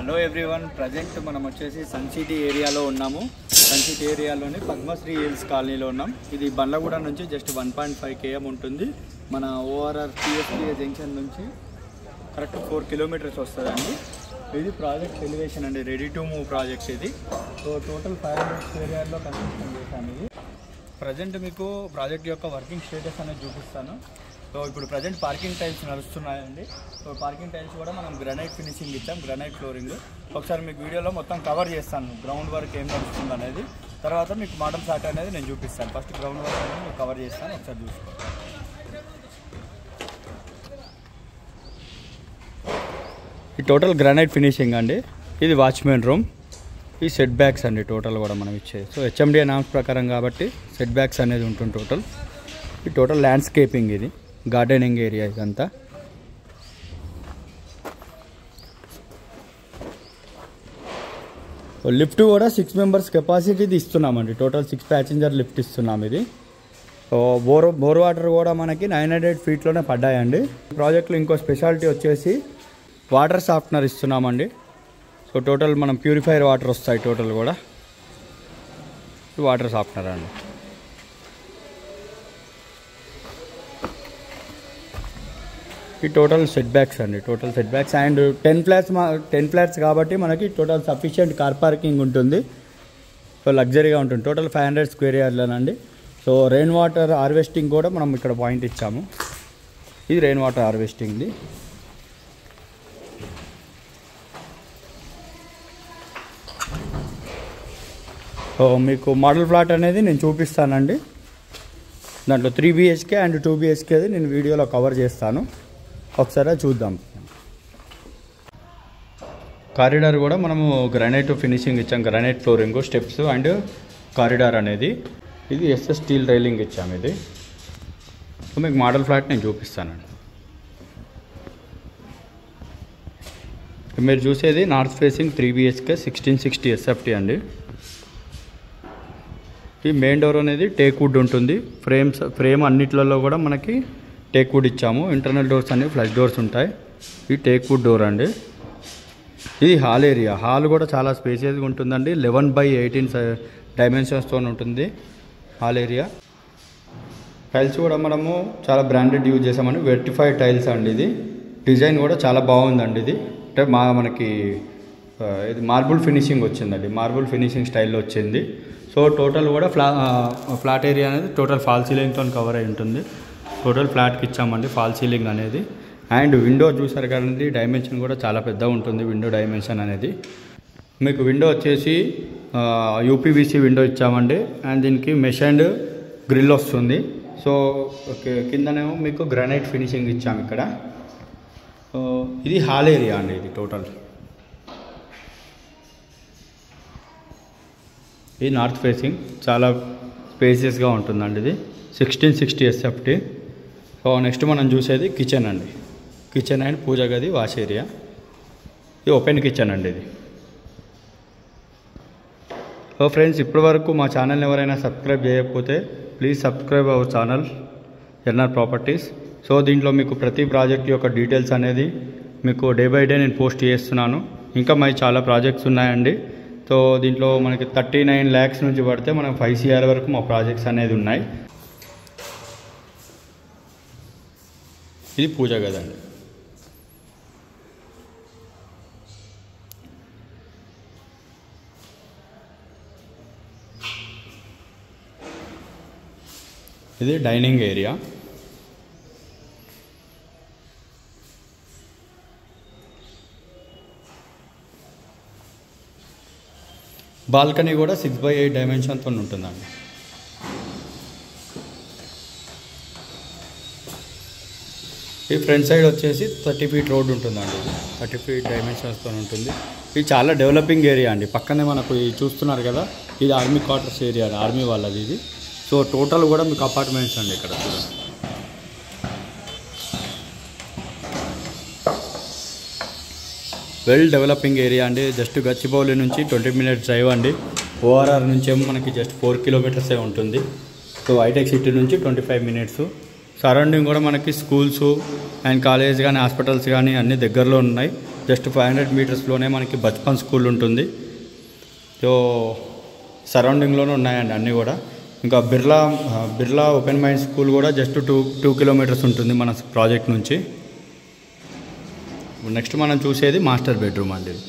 Hello everyone present మనం వచ్చేసి sun city ఏరియాలో ఉన్నాము సన్ సిటీ ఏరియాలోని పద్మశ్రీ హిల్స్ కాలనీలో ఉన్నాం ఇది బండ్లగూడ నుంచి just one point five KM ఉంటుంది మన ఓఆర్ఆర్ టీఎస్పీఏ జంక్షన్ నుంచి కరెక్ట్ ఫోర్ కిలోమీటర్స్ వస్తుందండి ఇది ప్రాజెక్ట్ ఎలివేషన్ అండి రెడీ టు మూవ్ ప్రాజెక్ట్ ఇది సో టోటల్ ఫైవ్ హండ్రెడ్ ఏరియాలో కన్స్ట్రక్షన్ చేశాను ఇది ప్రజెంట్ మీకు ప్రాజెక్ట్ యొక్క వర్కింగ్ స్టేటస్ అనేది చూపిస్తాను సో ఇప్పుడు ప్రజెంట్ పార్కింగ్ టైల్స్ నడుస్తున్నాయండి సో పార్కింగ్ టైల్స్ కూడా మనం గ్రనైట్ ఫినిషింగ్ ఇచ్చాం గ్రనైట్ ఫ్లోరింగ్ ఒకసారి మీకు వీడియోలో మొత్తం కవర్ చేస్తాను గ్రౌండ్ వర్క్ ఏం నడుస్తుంది అనేది తర్వాత మీకు మోడల్ షాట్ అనేది నేను చూపిస్తాను ఫస్ట్ గ్రౌండ్ వర్క్ అనేది మీకు కవర్ చేస్తాను ఒకసారి చూసుకోండి ఈ టోటల్ గ్రానైట్ ఫినిషింగ్ అండి ఇది వాచ్మెన్ రూమ్ ఈ సెట్ బ్యాక్స్ అండి టోటల్ కూడా మనం ఇచ్చేది సో హెచ్ఎండిఏ నామ్స్ ప్రకారం కాబట్టి సెట్ బ్యాక్స్ అనేది ఉంటుంది టోటల్ ఈ టోటల్ ల్యాండ్స్కేపింగ్ ఇది గార్డెనింగ్ ఏరియా ఇదంతా లిఫ్ట్ కూడా సిక్స్ మెంబర్స్ కెపాసిటీది ఇస్తున్నామండి టోటల్ సిక్స్ ప్యాసింజర్ లిఫ్ట్ ఇస్తున్నాం ఇది సో బోర్ బోర్ వాటర్ కూడా మనకి నైన్ హండ్రెడ్ ఫీట్లోనే పడ్డాయండి ప్రాజెక్ట్లో ఇంకో స్పెషాలిటీ వచ్చేసి వాటర్ సాఫ్ట్నర్ ఇస్తున్నామండి సో టోటల్ మనం ప్యూరిఫైర్ వాటర్ వస్తాయి టోటల్ కూడా ఇది వాటర్ సాఫ్ట్నర్ అండి ఈ టోటల్ సెట్ బ్యాక్స్ అండి total set backs and ten flats మా టెన్ ఫ్లాట్స్ కాబట్టి మనకి టోటల్ సఫిషియెంట్ కార్ పార్కింగ్ ఉంటుంది సో లగ్జరీగా ఉంటుంది టోటల్ ఫైవ్ హండ్రెడ్ స్క్వేర్ యార్డ్లోనండి సో రెయిన్ వాటర్ హార్వెస్టింగ్ కూడా మనం ఇక్కడ పాయింట్ ఇచ్చాము ఇది రెయిన్ వాటర్ హార్వెస్టింగ్ది సో మీకు మోడల్ ఫ్లాట్ అనేది నేను చూపిస్తానండి దాంట్లో త్రీ బిహెచ్కే అండ్ టూ బిహెచ్కేది నేను వీడియోలో కవర్ చేస్తాను ఒకసారి అది చూద్దాం కారిడార్ కూడా మనము గ్రానైట్ ఫినిషింగ్ ఇచ్చాం granite flooring steps and corridor అనేది ఇది ఎస్ఎస్ స్టీల్ రైలింగ్ ఇచ్చాము ఇది సో మీకు మోడల్ ఫ్లాట్ నేను చూపిస్తానండి మీరు చూసేది north facing three BHK sixteen sixty SFT అండి ఈ మెయిన్ డోర్ అనేది టేక్ వుడ్ ఉంటుంది ఫ్రేమ్స్ ఫ్రేమ్ అన్నిట్లలో కూడా మనకి టేక్ వుడ్ ఇచ్చాము ఇంటర్నల్ డోర్స్ అన్ని ఫ్లష్ డోర్స్ ఉంటాయి ఈ టేక్ వుడ్ డోర్ అండి ఇది హాల్ ఏరియా హాల్ కూడా చాలా స్పేసియస్గా ఉంటుందండి లెవెన్ బై ఎయిటీన్ డైమెన్షన్స్తో ఉంటుంది హాల్ ఏరియా టైల్స్ కూడా మనము చాలా బ్రాండెడ్ యూజ్ చేసామండి వెర్టిఫైడ్ టైల్స్ అండి ఇది డిజైన్ కూడా చాలా బాగుందండి ఇది అంటే మా మనకి ఆ, ఇది మార్బుల్ ఫినిషింగ్ వచ్చిందండి మార్బుల్ ఫినిషింగ్ స్టైల్లో వచ్చింది సో టోటల్ కూడా ఫ్లా ఆ, ఫ్లాట్ ఏరియా అనేది టోటల్ ఫాల్ సీలింగ్తో కవర్ అయి ఉంటుంది టోటల్ ఫ్లాట్కి ఇచ్చామండి ఫాల్ సీలింగ్ అనేది అండ్ విండో చూసారు కదండి డైమెన్షన్ కూడా చాలా పెద్దగా ఉంటుంది విండో డైమెన్షన్ అనేది మీకు విండో వచ్చేసి యూపీవీసీ విండో ఇచ్చామండి అండ్ దీనికి మెష్ అండ్ గ్రిల్ వస్తుంది సో ఓకే కిందనేమో మీకు గ్రానైట్ ఫినిషింగ్ ఇచ్చాము ఇక్కడ సో ఇది హాల్ ఏరియా అండి ఇది టోటల్ ఇది నార్త్ ఫేసింగ్ చాలా స్పేసియస్గా ఉంటుందండి ఇది sixteen sixty SFT so next మనం చూసేది కిచెన్ అండి కిచెన్ అండ్ పూజ గది వాష్ ఏరియా ఇది ఓపెన్ కిచెన్ అండి ఇది సో ఫ్రెండ్స్ ఇప్పటి వరకు మా ఛానల్ని ఎవరైనా సబ్స్క్రైబ్ చేయకపోతే please subscribe our channel NR properties so దీంట్లో మీకు ప్రతి ప్రాజెక్ట్ యొక్క డీటెయిల్స్ అనేది మీకు డే బై డే నేను పోస్ట్ చేస్తున్నాను ఇంకా మరి చాలా ప్రాజెక్ట్స్ ఉన్నాయండి సో దీంట్లో మనకి థర్టీ నైన్ ల్యాక్స్ నుంచి పడితే మనకు ఫైవ్ సిఆర్ వరకు మా ప్రాజెక్ట్స్ అనేది ఉన్నాయి ఇది పూజ గదండి ఇది డైనింగ్ ఏరియా బాల్కనీ కూడా సిక్స్ బై ఎయిట్ డైమెన్షన్తో ఉంటుందండి ఈ ఫ్రంట్ సైడ్ వచ్చేసి థర్టీ ఫీట్ రోడ్ ఉంటుందండి థర్టీ ఫీట్ డైమెన్షన్స్తో ఉంటుంది ఇది చాలా డెవలపింగ్ ఏరియా అండి పక్కనే మనకు ఇది చూస్తున్నారు కదా ఇది ఆర్మీ క్వార్టర్స్ ఏరియా ఆర్మీ వాళ్ళది ఇది సో టోటల్ కూడా మీకు అపార్ట్మెంట్స్ అండి ఇక్కడ చూడండి వెల్ డెవలపింగ్ ఏరియా అండి జస్ట్ గచ్చిబౌలి నుంచి ట్వంటీ మినిట్స్ డ్రైవ్ అండి ఓఆర్ఆర్ నుంచి ఏమో మనకి జస్ట్ ఫోర్ కిలోమీటర్సే ఉంటుంది సో హైటెక్ సిటీ నుంచి ట్వంటీ ఫైవ్ మినిట్స్ సరౌండింగ్ కూడా మనకి స్కూల్స్ అండ్ కాలేజ్ కానీ హాస్పిటల్స్ కానీ అన్ని దగ్గరలో ఉన్నాయి జస్ట్ ఫైవ్ హండ్రెడ్ మీటర్స్లోనే మనకి బచ్పన్ స్కూల్ ఉంటుంది సో సరౌండింగ్లోనే ఉన్నాయండి అన్నీ కూడా ఇంకా బిర్లా ఆ, బిర్లా ఓపెన్ మైండ్ స్కూల్ కూడా జస్ట్ టూ టూ కిలోమీటర్స్ ఉంటుంది మన ప్రాజెక్ట్ నుంచి నెక్స్ట్ మనం చూసేది మాస్టర్ బెడ్రూమ్ అండి ఇది.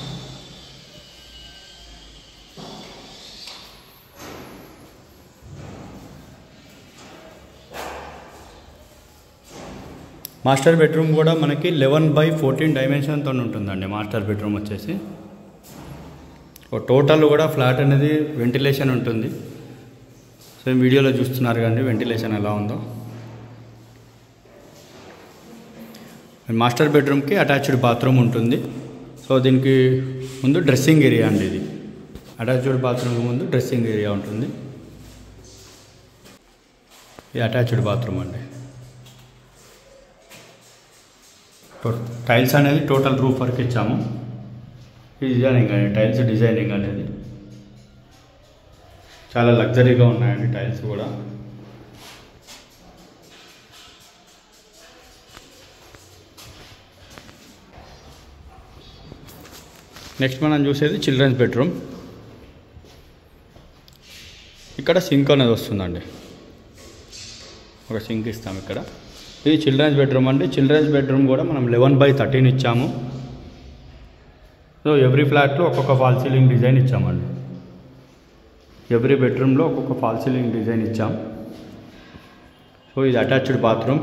మాస్టర్ బెడ్రూమ్ కూడా మనకి లెవెన్ బై ఫోర్టీన్ డైమెన్షన్తో ఉంటుందండి మాస్టర్ బెడ్రూమ్ వచ్చేసి ఓ టోటల్ కూడా ఫ్లాట్ అనేది వెంటిలేషన్ ఉంటుంది సో ఈ వీడియోలో చూస్తున్నారు కానీ వెంటిలేషన్ ఎలా ఉందో మాస్టర్ బెడ్రూమ్కి అటాచ్డ్ బాత్రూమ్ ఉంటుంది సో దీనికి ముందు డ్రెస్సింగ్ ఏరియా అండి ఇది అటాచ్డ్ బాత్రూమ్ ముందు డ్రెస్సింగ్ ఏరియా ఉంటుంది ఇది అటాచ్డ్ బాత్రూమ్ అండి టో- టైల్స్ అనేది టోటల్ రూఫ్ వర్క్ ఇచ్చాము ఈ డిజైనింగ్ అండి టైల్స్ డిజైనింగ్ అనేది చాలా లగ్జరీగా ఉన్నాయండి టైల్స్ కూడా నెక్స్ట్ మనం చూసేది చిల్డ్రన్స్ బెడ్రూమ్ ఇక్కడ సింక్ అనేది వస్తుందండి ఒక సింక్ ఇస్తాం ఇక్కడ ఇది చిల్డ్రన్స్ బెడ్రూమ్ అండి చిల్డ్రన్స్ బెడ్రూమ్ కూడా మనం లెవెన్ బై థర్టీన్ ఇచ్చాము సో ఎవ్రీ ఫ్లాట్లో ఒక్కొక్క ఫాల్ సీలింగ్ డిజైన్ ఇచ్చామండి ఎవ్రీ బెడ్రూమ్లో ఒక్కొక్క ఫాల్ సీలింగ్ డిజైన్ ఇచ్చాం సో ఇది అటాచ్డ్ బాత్రూమ్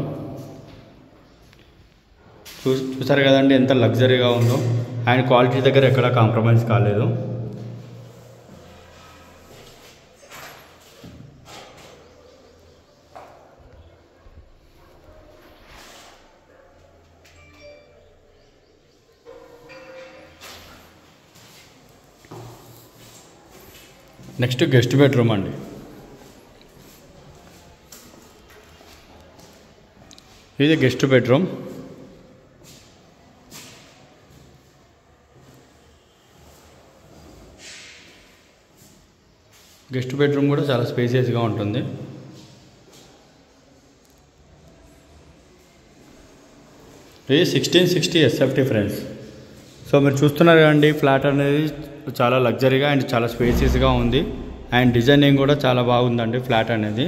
చూ చూసారు కదండి ఎంత లగ్జరీగా ఉందో అండ్ క్వాలిటీ దగ్గర ఎక్కడ కాంప్రమైజ్ కాలేదు నెక్స్ట్ గెస్ట్ బెడ్రూమ్ అండి ఇది గెస్ట్ బెడ్రూమ్ గెస్ట్ బెడ్రూమ్ కూడా చాలా స్పేసియస్గా ఉంటుంది ఇది sixteen sixty SFT friends so మీరు చూస్తున్నారు కదండి ఫ్లాట్ అనేది చాలా లగ్జరీగా అండ్ చాలా స్పేసియస్గా ఉంది అండ్ డిజైనింగ్ కూడా చాలా బాగుందండి ఫ్లాట్ అనేది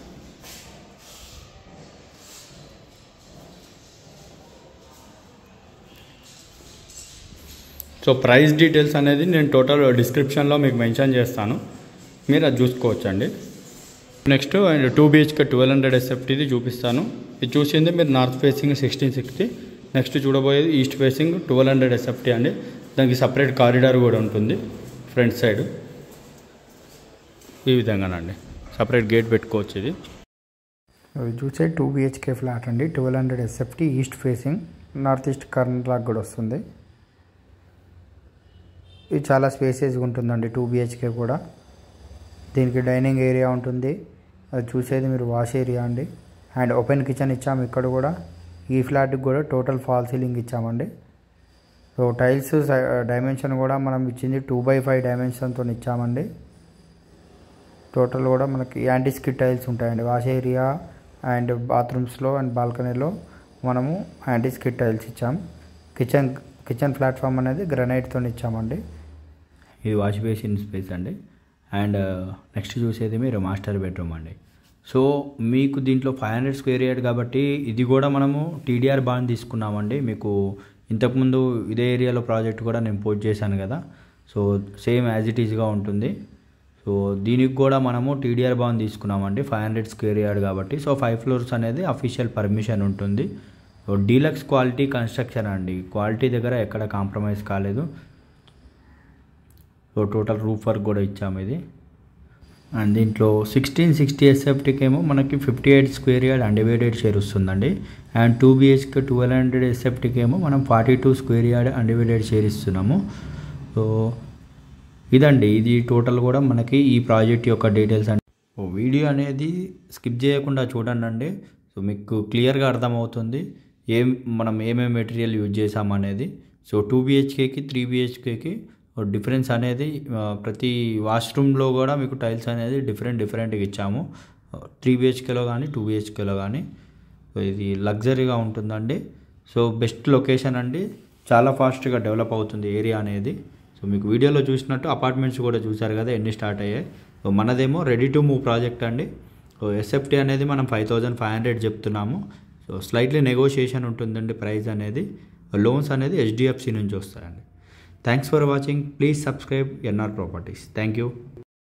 సో ప్రైస్ డీటెయిల్స్ అనేది నేను టోటల్ డిస్క్రిప్షన్లో మీకు మెన్షన్ చేస్తాను మీరు అది చూసుకోవచ్చండి next and two BHK twelve hundred ఎస్ఎఫ్టీది చూపిస్తాను ఇది చూసింది మీరు north facing sixteen sixty next చూడబోయేది east facing twelve hundred SFT అండి దానికి సపరేట్ కారిడార్ కూడా ఉంటుంది ఫ్రంట్ సైడ్ ఈ విధంగానండి సపరేట్ గేట్ పెట్టుకోవచ్చు ఇది ఇది చూసే టూ బిహెచ్కే ఫ్లాట్ అండి twelve hundred SFT east facing north east corner లాగా కూడా వస్తుంది ఇది చాలా స్పేసియస్గా ఉంటుందండి టూ బిహెచ్కే కూడా దీనికి డైనింగ్ ఏరియా ఉంటుంది అది చూసేది మీరు వాష్ ఏరియా అండి అండ్ ఓపెన్ కిచెన్ ఇచ్చాము ఇక్కడ కూడా ఈ ఫ్లాట్కి కూడా టోటల్ ఫాల్ సీలింగ్ ఇచ్చామండి సో టైల్స్ డైమెన్షన్ కూడా మనం ఇచ్చింది టూ బై ఫైవ్ డైమెన్షన్తో ఇచ్చామండి టోటల్ కూడా మనకి యాంటీ స్కిడ్ టైల్స్ ఉంటాయండి వాష్ ఏరియా అండ్ బాత్రూమ్స్లో అండ్ బాల్కనీలో మనము యాంటీ స్కిడ్ టైల్స్ ఇచ్చాం కిచెన్ కిచెన్ ప్లాట్ఫామ్ అనేది గ్రనైట్తో ఇచ్చామండి ఇది వాష్ బేసిన్ స్పేస్ అండి అండ్ నెక్స్ట్ చూసేది మీరు మాస్టర్ బెడ్రూమ్ అండి సో మీకు దీంట్లో ఫైవ్ హండ్రెడ్ స్క్వేర్ యార్డ్ కాబట్టి ఇది కూడా మనము టీడీఆర్ బాండ్ తీసుకున్నామండి మీకు ఇంతకుముందు ఇదే ఏరియాలో ప్రాజెక్ట్ కూడా నేను పోస్ట్ చేశాను కదా సో సేమ్ యాజ్ ఇట్ ఈజ్గా ఉంటుంది సో దీనికి కూడా మనము టీడీఆర్ బాండ్ తీసుకున్నామండి ఫైవ్ హండ్రెడ్ స్క్వేర్ యార్డ్ కాబట్టి సో ఫైవ్ ఫ్లోర్స్ అనేది అఫీషియల్ పర్మిషన్ ఉంటుంది సో డీలక్స్ క్వాలిటీ కన్స్ట్రక్షన్ అండి క్వాలిటీ దగ్గర ఎక్కడ కాంప్రమైజ్ కాలేదు సో టోటల్ రూఫ్ వర్క్ కూడా ఇచ్చాము ఇది అండ్ దీంట్లో సిక్స్టీన్ సిక్స్టీ ఎస్ఎఫ్టీకి ఏమో మనకి fifty eight square yard undivided share వస్తుందండి and two BHK twelve hundred ఎస్ఎఫ్టీకి ఏమో మనం forty two square yard undivided share ఇస్తున్నాము సో ఇదండి ఇది టోటల్ కూడా మనకి ఈ ప్రాజెక్ట్ యొక్క డీటెయిల్స్ అండి ఓ వీడియో అనేది స్కిప్ చేయకుండా చూడండి అండి సో మీకు క్లియర్గా అర్థమవుతుంది ఏం మనం ఏమేమి మెటీరియల్ యూజ్ చేసామనేది సో టూ బిహెచ్కేకి త్రీ బిహెచ్కేకి డిఫరెన్స్ అనేది ఆ, ప్రతి వాష్రూమ్లో కూడా మీకు టైల్స్ అనేది డిఫరెంట్ డిఫరెంట్గా ఇచ్చాము త్రీ బిహెచ్కేలో కానీ టూ బిహెచ్కేలో కానీ సో ఇది లగ్జరీగా ఉంటుందండి సో బెస్ట్ లొకేషన్ అండి చాలా ఫాస్ట్గా డెవలప్ అవుతుంది ఏరియా అనేది సో మీకు వీడియోలో చూసినట్టు అపార్ట్మెంట్స్ కూడా చూసారు కదా ఎన్ని స్టార్ట్ అయ్యాయి సో మనదేమో రెడీ టు మూవ్ ప్రాజెక్ట్ అండి సో ఎస్ఎఫ్టీ అనేది మనం ఫైవ్ థౌజండ్ ఫైవ్ హండ్రెడ్ చెప్తున్నాము సో స్లైట్లీ నెగోషియేషన్ ఉంటుందండి ప్రైస్ అనేది లోన్స్ అనేది హెచ్డిఎఫ్సి నుంచి వస్తాయండి thanks for watching please subscribe NR properties thank you